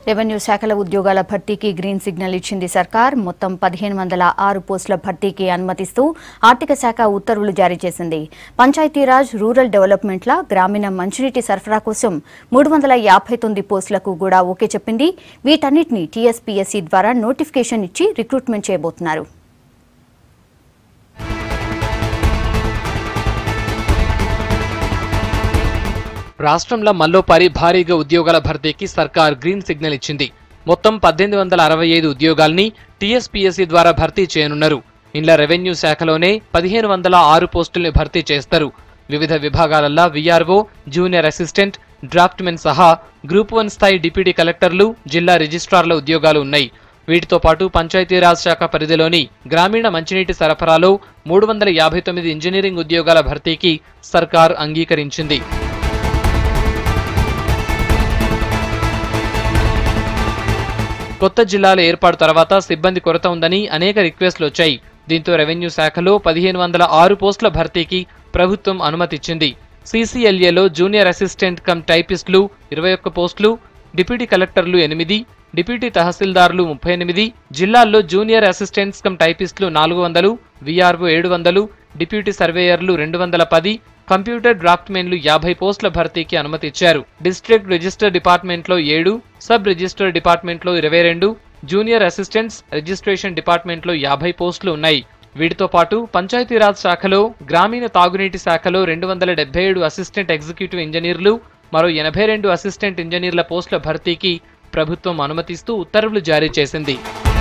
revenue శాఖల ఉద్యోగాల భర్తీకి గ్రీన్ సిగ్నల్ ఇచ్చింది సర్కార్ మొత్తం పదిహేను వందల ఆరు పోస్టుల భర్తీకి అనుమతిస్తూ ఆర్థిక శాఖ ఉత్తర్వులు జారీ చేసింది పంచాయతీరాజ్ రూరల్ డెవలప్మెంట్ల గ్రామీణ మంచినీటి సరఫరా కోసం మూడు వందల యాభై తొమ్మిది పోస్టులకు కూడా ఓకే చెప్పింది వీటన్నిటిని టీఎస్పీఎస్సీ ద్వారా నోటిఫికేషన్ ఇచ్చి రిక్రూట్మెంట్ చేయబోతున్నారు రాష్ట్రంలో మల్లోపారి భారీగా ఉద్యోగాల భర్తీకి సర్కార్ గ్రీన్ సిగ్నల్ ఇచ్చింది మొత్తం పద్దెనిమిది వందల అరవై ఐదు ఉద్యోగాల్ని టీఎస్పీఎస్సీ ద్వారా భర్తీ చేయనున్నారు ఇండ్ల రెవెన్యూ శాఖలోనే పదిహేను వందల ఆరు పోస్టుల్ని భర్తీ చేస్తారు వివిధ విభాగాలలో వీఆర్ఓ జూనియర్ అసిస్టెంట్ డ్రాఫ్ట్మెన్ సహా గ్రూప్ వన్ స్థాయి డిప్యూటీ కలెక్టర్లు జిల్లా రిజిస్ట్రార్ల ఉద్యోగాలు ఉన్నాయి వీటితో పాటు పంచాయతీరాజ్ శాఖ పరిధిలోని గ్రామీణ మంచినీటి సరఫరాలో మూడు వందల యాభై తొమ్మిది ఇంజనీరింగ్ ఉద్యోగాల భర్తీకి సర్కార్ అంగీకరించింది కొత్త జిల్లాల ఏర్పాటు తర్వాత సిబ్బంది కొరత ఉందని అనేక రిక్వెస్ట్లు వచ్చాయి దీంతో రెవెన్యూ శాఖలో పదిహేను వందల ఆరు పోస్టుల భర్తీకి ప్రభుత్వం అనుమతిచ్చింది సీసీఎల్ఏలో జూనియర్ అసిస్టెంట్ కమ్ టైపిస్టులు ఇరవై ఒక్క పోస్టులు డిప్యూటీ కలెక్టర్లు ఎనిమిది డిప్యూటీ తహసీల్దార్లు ముప్పై ఎనిమిది జిల్లాల్లో జూనియర్ అసిస్టెంట్స్ కమ్ టైపిస్టులు నాలుగు వందలు వీఆర్ఓ ఏడు వందలు డిప్యూటీ సర్వేయర్లు రెండు వందల పది కంప్యూటర్ డ్రాఫ్ట్మెన్లు యాభై పోస్టుల భర్తీకి అనుమతి ఇచ్చారు డిస్ట్రిక్ట్ రిజిస్టర్ డిపార్ట్మెంట్లో ఏడు సబ్ రిజిస్టర్ డిపార్ట్మెంట్లో ఇరవై రెండు జూనియర్ అసిస్టెంట్స్ రిజిస్ట్రేషన్ డిపార్ట్మెంట్లో యాభై పోస్టులు ఉన్నాయి వీటితో పాటు పంచాయతీరాజ్ శాఖలో గ్రామీణ తాగునీటి శాఖలో రెండు వందల డెబ్బై ఏడు అసిస్టెంట్ ఎగ్జిక్యూటివ్ ఇంజనీర్లు మరో ఎనభై రెండు అసిస్టెంట్ ఇంజనీర్ల పోస్టుల భర్తీకి ప్రభుత్వం అనుమతిస్తూ ఉత్తర్వులు జారీ చేసింది